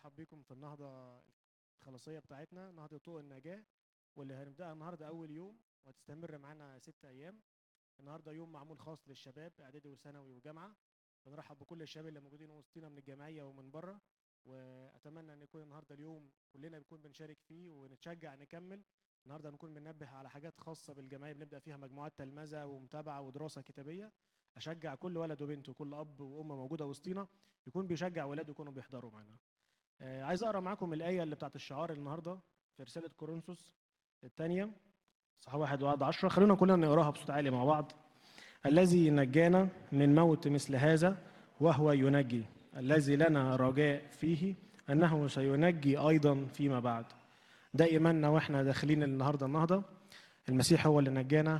برحب بيكم في النهضة الخلاصية بتاعتنا نهضة طوق النجاة واللي هنبدأها النهاردة أول يوم وهتستمر معانا ست أيام النهاردة يوم معمول خاص للشباب إعدادي وثانوي وجامعة بنرحب بكل الشباب اللي موجودين وسطينا من الجمعية ومن بره وأتمنى أن يكون النهاردة اليوم كلنا بنكون بنشارك فيه ونتشجع نكمل النهارده هنكون بننبه على حاجات خاصة بالجمعية بنبدأ فيها مجموعات تلمذة ومتابعة ودراسة كتابية أشجع كل ولد وبنت وكل أب وأم موجودة وسطينا يكون بيشجع ولاده يكونوا بيحضروا معانا آه، عايز اقرا معاكم الايه اللي بتاعت الشعار النهارده في رساله كورنثوس الثانيه صح واحد وعد عشرة خلونا كلنا نقراها بصوت عالي مع بعض الذي نجانا من موت مثل هذا وهو ينجي الذي لنا رجاء فيه انه سينجي ايضا فيما بعد ده ايماننا واحنا داخلين النهارده النهضه المسيح هو اللي نجانا